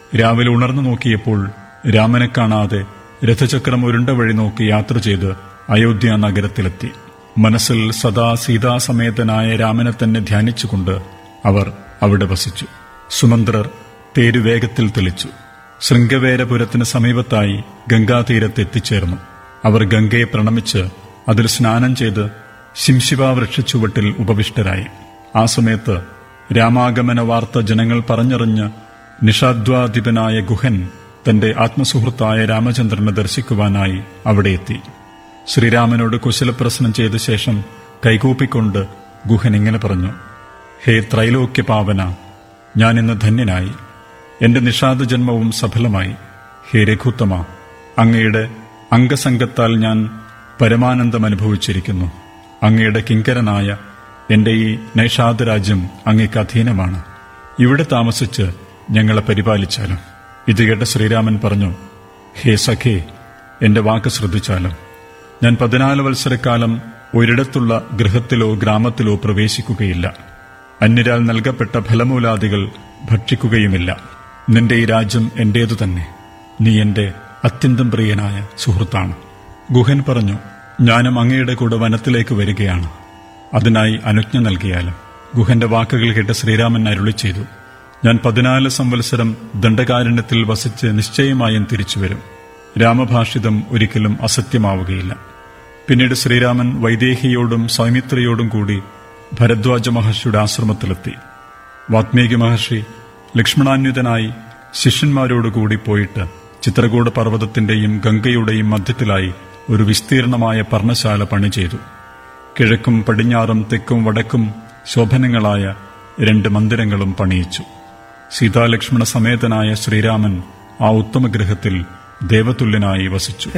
രാവിലെ ഉണർന്നു നോക്കിയപ്പോൾ രാമനെ കാണാതെ രഥചക്രം ഉരുണ്ട വഴി നോക്കി യാത്ര ചെയ്ത് അയോധ്യ നഗരത്തിലെത്തി മനസ്സിൽ സദാ സീതാസമേതനായ രാമനെ തന്നെ ധ്യാനിച്ചുകൊണ്ട് അവർ അവിടെ വസിച്ചു സുമന്ത്രർ തേരു വേഗത്തിൽ തെളിച്ചു ശൃംഗവേരപുരത്തിന് സമീപത്തായി ഗംഗാതീരത്ത് എത്തിച്ചേർന്നു അവർ ഗംഗയെ പ്രണമിച്ച് അതിൽ സ്നാനം ചെയ്ത് ശിംശിവ വൃക്ഷച്ചുവട്ടിൽ ഉപവിഷ്ടരായി ആ സമയത്ത് രാമാഗമന വാർത്ത ജനങ്ങൾ പറഞ്ഞറിഞ്ഞ് നിഷാദ്വാധിപനായ ഗുഹൻ തന്റെ ആത്മസുഹൃത്തായ രാമചന്ദ്രനെ ദർശിക്കുവാനായി അവിടെ എത്തി ശ്രീരാമനോട് കുശലപ്രശ്നം ചെയ്ത ശേഷം കൈകൂപ്പിക്കൊണ്ട് ഗുഹൻ ഇങ്ങനെ പറഞ്ഞു ഹേ ത്രൈലോക്യ പാവന ഞാൻ ഇന്ന് ധന്യനായി എന്റെ നിഷാദ ജന്മവും സഫലമായി ഹേ രഘുത്തമ അങ്ങയുടെ അംഗസംഗത്താൽ ഞാൻ പരമാനന്ദം അനുഭവിച്ചിരിക്കുന്നു അങ്ങയുടെ കിങ്കരനായ എന്റെ ഈ നൈഷാദ രാജ്യം അങ്ങേക്ക് അധീനമാണ് ഇവിടെ താമസിച്ച് ഞങ്ങളെ പരിപാലിച്ചാലും ഇത് കേട്ട ശ്രീരാമൻ പറഞ്ഞു ഹേ സഖേ എന്റെ വാക്ക് ശ്രദ്ധിച്ചാലും ഞാൻ പതിനാല് വത്സരക്കാലം ഒരിടത്തുള്ള ഗൃഹത്തിലോ ഗ്രാമത്തിലോ പ്രവേശിക്കുകയില്ല അന്യരാൽ നൽകപ്പെട്ട ഫലമൂലാദികൾ ഭക്ഷിക്കുകയുമില്ല നിന്റെ ഈ രാജ്യം എന്റേതു തന്നെ നീ എന്റെ അത്യന്തം പ്രിയനായ സുഹൃത്താണ് ഗുഹൻ പറഞ്ഞു ഞാനും അങ്ങയുടെ കൂടെ വനത്തിലേക്ക് വരികയാണ് അതിനായി അനുജ്ഞ നൽകിയാലും ഗുഹന്റെ വാക്കുകൾ കേട്ട് ശ്രീരാമൻ അരുളി ചെയ്തു ഞാൻ പതിനാല് സംവത്സരം ദണ്ഡകാരണ്യത്തിൽ വസിച്ച് നിശ്ചയമായും തിരിച്ചുവരും രാമഭാഷിതം ഒരിക്കലും അസത്യമാവുകയില്ല പിന്നീട് ശ്രീരാമൻ വൈദേഹിയോടും സൗമിത്രയോടും കൂടി ഭരദ്വാജ മഹർഷിയുടെ ആശ്രമത്തിലെത്തി വാത്മീകി മഹർഷി ലക്ഷ്മണാന്വിതനായി ശിഷ്യന്മാരോടുകൂടി പോയിട്ട് ചിത്രകൂട പർവ്വതത്തിന്റെയും ഗംഗയുടെയും മധ്യത്തിലായി ഒരു വിസ്തീർണമായ പർണശാല പണി ചെയ്തു കിഴക്കും പടിഞ്ഞാറും തെക്കും വടക്കും ശോഭനങ്ങളായ രണ്ട് മന്ദിരങ്ങളും പണിയിച്ചു സീതാലക്ഷ്മണ സമേതനായ ശ്രീരാമൻ ആ ഉത്തമഗൃഹത്തിൽ ദേവതുല്യനായി വസിച്ചു